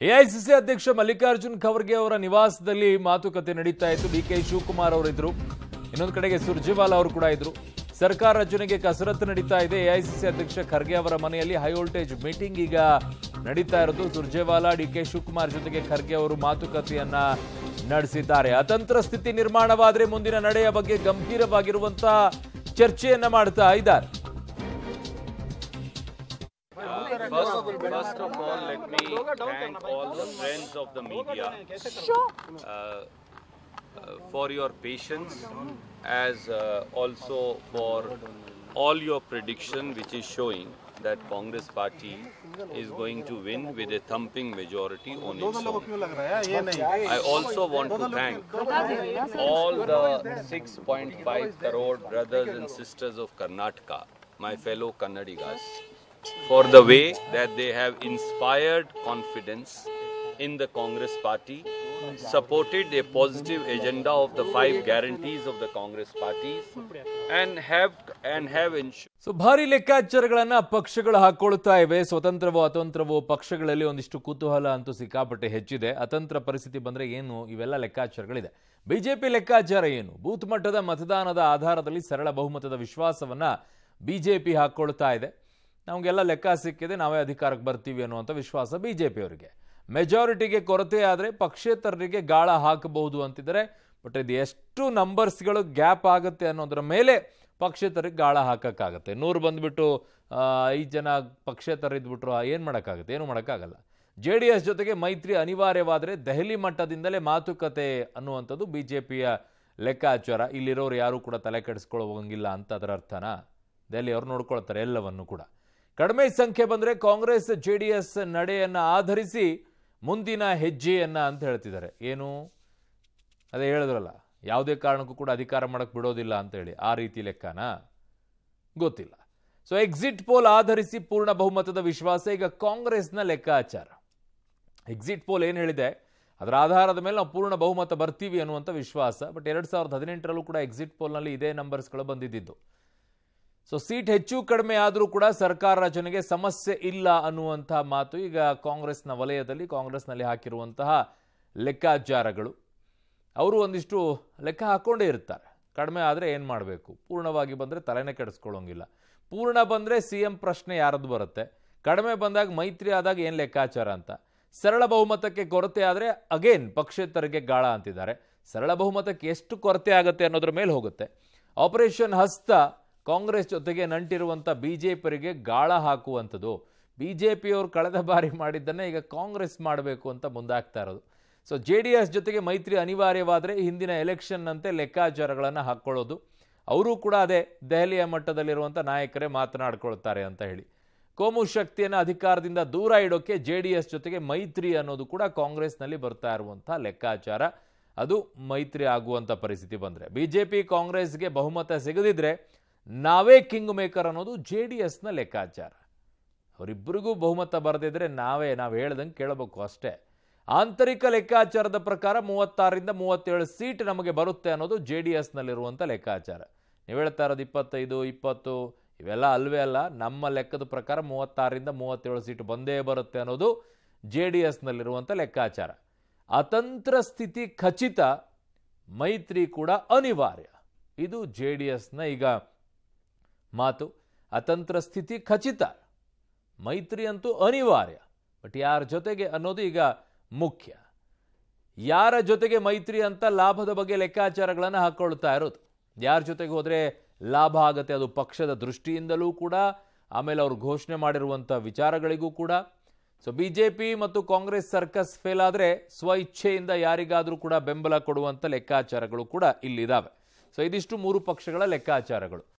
AICC ಅಧ್ಯಕ್ಷ ಮಲ್ಲಿಕಾರ್ಜುನ್ ಖರ್ಗೆ ಅವರ ನಿವಾಸದಲ್ಲಿ ಮಾತುಕತೆ ನಡೀತಾ ಇತ್ತು ಡಿ ಕೆ ಶಿವಕುಮಾರ್ ಅವರಿದ್ರು ಇನ್ನೊಂದು ಕಡೆಗೆ ಸುರ್ಜೇವಾಲಾ ಅವರು ಕೂಡ ಇದ್ರು ಸರ್ಕಾರ ರಚನೆಗೆ ಕಸರತ್ತು ನಡೀತಾ ಇದೆ ಎಐಸಿಸಿ ಅಧ್ಯಕ್ಷ ಖರ್ಗೆ ಅವರ ಮನೆಯಲ್ಲಿ ಹೈ ವೋಲ್ಟೇಜ್ ಮೀಟಿಂಗ್ ಈಗ ನಡೀತಾ ಇರೋದು ಸುರ್ಜೇವಾಲಾ ಡಿ ಕೆ ಶಿವಕುಮಾರ್ ಜೊತೆಗೆ ಖರ್ಗೆ ಅವರು ಮಾತುಕತೆಯನ್ನ ನಡೆಸಿದ್ದಾರೆ ಅತಂತ್ರ ಸ್ಥಿತಿ ನಿರ್ಮಾಣವಾದ್ರೆ ಮುಂದಿನ ನಡೆಯ ಬಗ್ಗೆ ಗಂಭೀರವಾಗಿರುವಂತಹ ಚರ್ಚೆಯನ್ನ ಮಾಡ್ತಾ ಇದ್ದಾರೆ First, first of all, let me thank all the friends of the media uh, uh, for your patience, as uh, also for all your prediction, which is showing that Congress Party is going to win with a thumping majority on its own. I also want to thank all the 6.5 crore brothers and sisters of Karnataka, my fellow Kannadigas, for the way that they have inspired confidence in the Congress Party, supported a positive agenda of the five guarantees of the Congress parties, and have and have ensured. So ಭಾರಿ ಲೆಕ್ಕಾಚಾರಗಳನ್ನ ಪಕ್ಷಗಳು ಹಾಕೊಳ್ತಾ ಇವೆ ಸ್ವತಂತ್ರವೋ ಅತಂತ್ರವೋ ಪಕ್ಷಗಳಲ್ಲಿ ಒಂದಿಷ್ಟು ಕುತೂಹಲ ಅಂತೂ ಸಿಕ್ಕಾಪಟ್ಟೆ ಹೆಚ್ಚಿದೆ ಅತಂತ್ರ ಪರಿಸ್ಥಿತಿ ಬಂದ್ರೆ ಏನು ಇವೆಲ್ಲ ಲೆಕ್ಕಾಚಾರಗಳಿದೆ ಬಿಜೆಪಿ ಲೆಕ್ಕಾಚಾರ ಏನು ಬೂತ್ ಮಟ್ಟದ ಮತದಾನದ ಆಧಾರದಲ್ಲಿ ಸರಳ ಬಹುಮತದ ವಿಶ್ವಾಸವನ್ನ ಬಿಜೆಪಿ ಹಾಕೊಳ್ತಾ ಇದೆ ನಮಗೆಲ್ಲ ಲೆಕ್ಕ ಸಿಕ್ಕಿದೆ ನಾವೇ ಅಧಿಕಾರಕ್ಕೆ ಬರ್ತೀವಿ ಅನ್ನುವಂಥ ವಿಶ್ವಾಸ ಬಿಜೆಪಿ ಅವರಿಗೆ ಮೆಜಾರಿಟಿಗೆ ಕೊರತೆ ಆದರೆ ಪಕ್ಷೇತರರಿಗೆ ಗಾಳ ಹಾಕಬಹುದು ಅಂತಿದ್ದಾರೆ ಬಟ್ ಇದು ಎಷ್ಟು ನಂಬರ್ಸ್ಗಳು ಗ್ಯಾಪ್ ಆಗುತ್ತೆ ಅನ್ನೋದರ ಮೇಲೆ ಪಕ್ಷೇತರಿಗೆ ಗಾಳ ಹಾಕಕ್ಕಾಗತ್ತೆ ನೂರು ಬಂದ್ಬಿಟ್ಟು ಆ, ಐದು ಜನ ಪಕ್ಷೇತರ ಇದ್ಬಿಟ್ರು ಏನು ಮಾಡೋಕ್ಕಾಗುತ್ತೆ ಏನು ಮಾಡೋಕ್ಕಾಗಲ್ಲ ಜೆ ಡಿ ಎಸ್ ಜೊತೆಗೆ ಮೈತ್ರಿ ಅನಿವಾರ್ಯವಾದರೆ ದೆಹಲಿ ಮಟ್ಟದಿಂದಲೇ ಮಾತುಕತೆ ಅನ್ನುವಂಥದ್ದು ಬಿ ಜೆ ಪಿಯ ಲೆಕ್ಕಾಚಾರ ಇಲ್ಲಿರೋರು ಯಾರೂ ಕೂಡ ತಲೆ ಕೆಡಿಸ್ಕೊಳ್ಳೋಂಗಿಲ್ಲ ಅಂತ ಅದರ ಅರ್ಥನಾ ದೆಹಲಿ ಅವ್ರು ನೋಡ್ಕೊಳ್ತಾರೆ ಎಲ್ಲವನ್ನು ಕೂಡ ಕಡಿಮೆ ಸಂಖ್ಯೆ ಬಂದರೆ ಕಾಂಗ್ರೆಸ್ ಜೆ ಡಿ ಎಸ್ ನಡೆಯನ್ನು ಆಧರಿಸಿ ಮುಂದಿನ ಹೆಜ್ಜೆಯನ್ನ ಅಂತ ಹೇಳ್ತಿದ್ದಾರೆ ಏನು ಅದೇ ಹೇಳಿದ್ರಲ್ಲ ಯಾವುದೇ ಕಾರಣಕ್ಕೂ ಕೂಡ ಅಧಿಕಾರ ಮಾಡಕ್ಕೆ ಬಿಡೋದಿಲ್ಲ ಅಂತೇಳಿ ಆ ರೀತಿ ಲೆಕ್ಕನಾ ಗೊತ್ತಿಲ್ಲ ಸೊ ಎಕ್ಸಿಟ್ ಪೋಲ್ ಆಧರಿಸಿ ಪೂರ್ಣ ಬಹುಮತದ ವಿಶ್ವಾಸ ಈಗ ಕಾಂಗ್ರೆಸ್ನ ಲೆಕ್ಕಾಚಾರ ಎಕ್ಸಿಟ್ ಪೋಲ್ ಏನು ಹೇಳಿದೆ ಅದರ ಆಧಾರದ ಮೇಲೆ ನಾವು ಪೂರ್ಣ ಬಹುಮತ ಬರ್ತೀವಿ ಅನ್ನುವಂಥ ವಿಶ್ವಾಸ ಬಟ್ ಎರಡು ಸಾವಿರದ ಹದಿನೆಂಟರಲ್ಲೂ ಕೂಡ ಎಕ್ಸಿಟ್ ಪೋಲ್ನಲ್ಲಿ ಇದೇ ನಂಬರ್ಸ್ಗಳು ಬಂದಿದ್ದು ಸೊ ಸೀಟ್ ಹೆಚ್ಚು ಕಡಿಮೆ ಆದರೂ ಕೂಡ ಸರ್ಕಾರ ರಚನೆಗೆ ಸಮಸ್ಯೆ ಇಲ್ಲ ಅನ್ನುವಂಥ ಮಾತು ಈಗ ಕಾಂಗ್ರೆಸ್ನ ವಲಯದಲ್ಲಿ ಕಾಂಗ್ರೆಸ್ನಲ್ಲಿ ಹಾಕಿರುವಂತಹ ಲೆಕ್ಕಾಚಾರಗಳು ಅವರು ಒಂದಿಷ್ಟು ಲೆಕ್ಕ ಹಾಕ್ಕೊಂಡೇ ಇರ್ತಾರೆ ಕಡಿಮೆ ಆದರೆ ಏನು ಮಾಡಬೇಕು ಪೂರ್ಣವಾಗಿ ಬಂದರೆ ತಲೆನೇ ಕೆಡಿಸ್ಕೊಳ್ಳೋಂಗಿಲ್ಲ ಪೂರ್ಣ ಬಂದರೆ ಸಿ ಎಂ ಪ್ರಶ್ನೆ ಯಾರದ್ದು ಬರುತ್ತೆ ಕಡಿಮೆ ಬಂದಾಗ ಮೈತ್ರಿ ಆದಾಗ ಏನು ಲೆಕ್ಕಾಚಾರ ಅಂತ ಸರಳ ಬಹುಮತಕ್ಕೆ ಕೊರತೆ ಆದರೆ ಅಗೇನ್ ಪಕ್ಷೇತರಿಗೆ ಗಾಳ ಅಂತಿದ್ದಾರೆ ಸರಳ ಬಹುಮತಕ್ಕೆ ಎಷ್ಟು ಕೊರತೆ ಆಗುತ್ತೆ ಅನ್ನೋದ್ರ ಮೇಲೆ ಹೋಗುತ್ತೆ ಆಪರೇಷನ್ ಹಸ್ತ ಕಾಂಗ್ರೆಸ್ ಜೊತೆಗೆ ನಂಟಿರುವಂಥ ಬಿ ಜೆ ಪಿಯವರಿಗೆ ಗಾಳ ಹಾಕುವಂಥದ್ದು ಬಿ ಜೆ ಪಿಯವರು ಕಳೆದ ಬಾರಿ ಮಾಡಿದ್ದನ್ನೇ ಈಗ ಕಾಂಗ್ರೆಸ್ ಮಾಡಬೇಕು ಅಂತ ಮುಂದಾಗ್ತಾ ಇರೋದು ಸೊ ಜೆ ಡಿ ಎಸ್ ಜೊತೆಗೆ ಮೈತ್ರಿ ಅನಿವಾರ್ಯವಾದರೆ ಹಿಂದಿನ ಎಲೆಕ್ಷನ್ನಂತೆ ಲೆಕ್ಕಾಚಾರಗಳನ್ನು ಹಾಕ್ಕೊಳ್ಳೋದು ಅವರು ಕೂಡ ಅದೇ ದೆಹಲಿಯ ಮಟ್ಟದಲ್ಲಿರುವಂಥ ನಾಯಕರೇ ಮಾತನಾಡ್ಕೊಳ್ತಾರೆ ಅಂತ ಹೇಳಿ ಕೋಮು ಶಕ್ತಿಯನ್ನು ಅಧಿಕಾರದಿಂದ ದೂರ ಇಡೋಕೆ ಜೆ ಡಿ ಎಸ್ ಜೊತೆಗೆ ಮೈತ್ರಿ ಅನ್ನೋದು ಕೂಡ ಕಾಂಗ್ರೆಸ್ನಲ್ಲಿ ಬರ್ತಾ ಇರುವಂಥ ಲೆಕ್ಕಾಚಾರ ಅದು ಮೈತ್ರಿ ಆಗುವಂಥ ಪರಿಸ್ಥಿತಿ ಬಂದರೆ ಬಿ ಜೆ ಪಿ ಕಾಂಗ್ರೆಸ್ಗೆ ಬಹುಮತ ಸಿಗದಿದ್ರೆ ನಾವೇ ಕಿಂಗ್ ಮೇಕರ್ ಅನ್ನೋದು ಜೆ ಡಿ ಎಸ್ನ ಲೆಕ್ಕಾಚಾರ ಅವರಿಬ್ಬರಿಗೂ ಬಹುಮತ ಬರದಿದ್ರೆ ನಾವೇ ನಾವು ಹೇಳ್ದಂಗೆ ಕೇಳಬೇಕು ಅಷ್ಟೇ ಆಂತರಿಕ ಲೆಕ್ಕಾಚಾರದ ಪ್ರಕಾರ ಮೂವತ್ತಾರರಿಂದ ಮೂವತ್ತೇಳು ಸೀಟ್ ನಮಗೆ ಬರುತ್ತೆ ಅನ್ನೋದು ಜೆ ಡಿ ಎಸ್ನಲ್ಲಿರುವಂಥ ಲೆಕ್ಕಾಚಾರ ನೀವು ಹೇಳ್ತಾ ಇರೋದು ಇಪ್ಪತ್ತೈದು ಇಪ್ಪತ್ತು ಇವೆಲ್ಲ ಅಲ್ವೇ ಅಲ್ಲ ನಮ್ಮ ಲೆಕ್ಕದ ಪ್ರಕಾರ ಮೂವತ್ತಾರರಿಂದ ಮೂವತ್ತೇಳು ಸೀಟ್ ಬಂದೇ ಬರುತ್ತೆ ಅನ್ನೋದು ಜೆ ಡಿ ಎಸ್ನಲ್ಲಿರುವಂಥ ಲೆಕ್ಕಾಚಾರ ಅತಂತ್ರ ಸ್ಥಿತಿ ಖಚಿತ ಮೈತ್ರಿ ಕೂಡ ಅನಿವಾರ್ಯ ಇದು ಜೆ ಡಿ ಎಸ್ನ ಈಗ ಮಾತು ಅತಂತ್ರ ಸ್ಥಿತಿ ಖಚಿತ ಮೈತ್ರಿ ಅಂತೂ ಅನಿವಾರ್ಯ ಬಟ್ ಯಾರ ಜೊತೆಗೆ ಅನ್ನೋದು ಈಗ ಮುಖ್ಯ ಯಾರ ಜೊತೆಗೆ ಮೈತ್ರಿ ಅಂತ ಲಾಭದ ಬಗ್ಗೆ ಲೆಕ್ಕಾಚಾರಗಳನ್ನು ಹಾಕ್ಕೊಳ್ತಾ ಇರೋದು ಯಾರ ಜೊತೆಗೆ ಹೋದರೆ ಲಾಭ ಆಗುತ್ತೆ ಅದು ಪಕ್ಷದ ದೃಷ್ಟಿಯಿಂದಲೂ ಕೂಡ ಆಮೇಲೆ ಅವರು ಘೋಷಣೆ ಮಾಡಿರುವಂಥ ವಿಚಾರಗಳಿಗೂ ಕೂಡ ಸೊ ಬಿ ಜೆ ಪಿ ಮತ್ತು ಕಾಂಗ್ರೆಸ್ ಸರ್ಕಸ್ ಫೇಲ್ ಆದರೆ ಸ್ವ ಇಚ್ಛೆಯಿಂದ ಯಾರಿಗಾದರೂ ಕೂಡ ಬೆಂಬಲ ಕೊಡುವಂಥ ಲೆಕ್ಕಾಚಾರಗಳು ಕೂಡ ಇಲ್ಲಿದ್ದಾವೆ ಸೊ ಇದಿಷ್ಟು ಮೂರು ಪಕ್ಷಗಳ ಲೆಕ್ಕಾಚಾರಗಳು